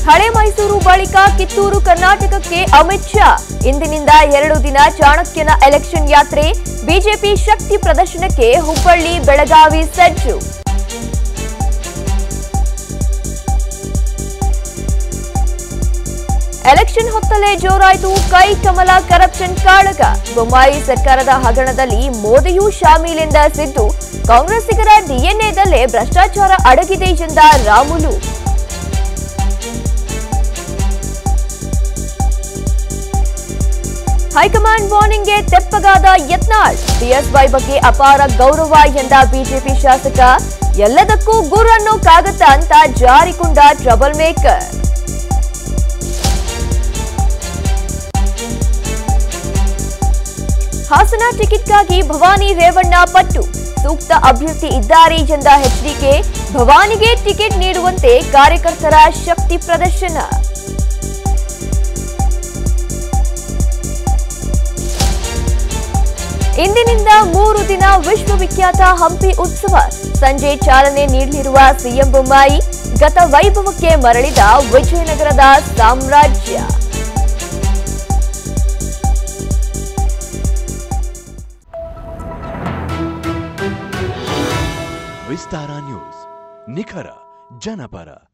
ಹಳೆ ಮೈಸೂರು ಬಳಿಕ ಕಿತ್ತೂರು ಕರ್ನಾಟಕಕ್ಕೆ ಅಮಿತ್ ಶಾ ಇಂದಿನಿಂದ ಎರಡು ದಿನ ಚಾಣಕ್ಯನ ಎಲೆಕ್ಷನ್ ಯಾತ್ರೆ ಬಿಜೆಪಿ ಶಕ್ತಿ ಪ್ರದರ್ಶನಕ್ಕೆ ಹುಬ್ಬಳ್ಳಿ ಬೆಳಗಾವಿ ಸಜ್ಜು ಎಲೆಕ್ಷನ್ ಹೊತ್ತಲೇ ಜೋರಾಯಿತು ಕೈ ಕಮಲ ಕರಪ್ಷನ್ ಕಾಳಗ ಬೊಮ್ಮಾಯಿ ಸರ್ಕಾರದ ಹಗರಣದಲ್ಲಿ ಮೋದಿಯೂ ಶಾಮೀಲೆಂದ ಸಿದ್ದು ಕಾಂಗ್ರೆಸ್ಸಿಗರ ಡಿಎನ್ಎದಲ್ಲೇ ಭ್ರಷ್ಟಾಚಾರ ಅಡಗಿದೆ ಎಂದ ರಾಮುಲು ಹೈಕಮಾಂಡ್ ವಾರ್ನಿಂಗ್ಗೆ ತೆಪ್ಪಗಾದ ಯತ್ನಾಳ್ ಬಿಎಸ್ವೈ ಬಗ್ಗೆ ಅಪಾರ ಗೌರವ ಎಂದ ಬಿಜೆಪಿ ಶಾಸಕ ಎಲ್ಲದಕ್ಕೂ ಗುರು ಅನ್ನೋ ಕಾಗತ್ತ ಅಂತ ಜಾರಿಕೊಂಡ ಟ್ರಬಲ್ ಮೇಕರ್ ಹಾಸನ ಟಿಕೆಟ್ಗಾಗಿ ಭವಾನಿ ರೇವಣ್ಣ ಪಟ್ಟು ಸೂಕ್ತ ಅಭ್ಯರ್ಥಿ ಇದ್ದಾರೆ ಎಂದ ಎಚ್ಡಿಕೆ ಭವಾನಿಗೆ ಟಿಕೆಟ್ ನೀಡುವಂತೆ ಕಾರ್ಯಕರ್ತರ ಶಕ್ತಿ ಪ್ರದರ್ಶನ ಇಂದಿನಿಂದ ಮೂರು ದಿನ ವಿಶ್ವವಿಖ್ಯಾತ ಹಂಪಿ ಉತ್ಸವ ಸಂಜೆ ಚಾಲನೆ ನೀಡಲಿರುವ ಸಿಎಂ ಬೊಮ್ಮಾಯಿ ಗತ ವೈಭವಕ್ಕೆ ಮರಳಿದ ವಿಜಯನಗರದ ಸಾಮ್ರಾಜ್ಯ ವಿಸ್ತಾರ ನ್ಯೂಸ್ ನಿಖರ ಜನಪರ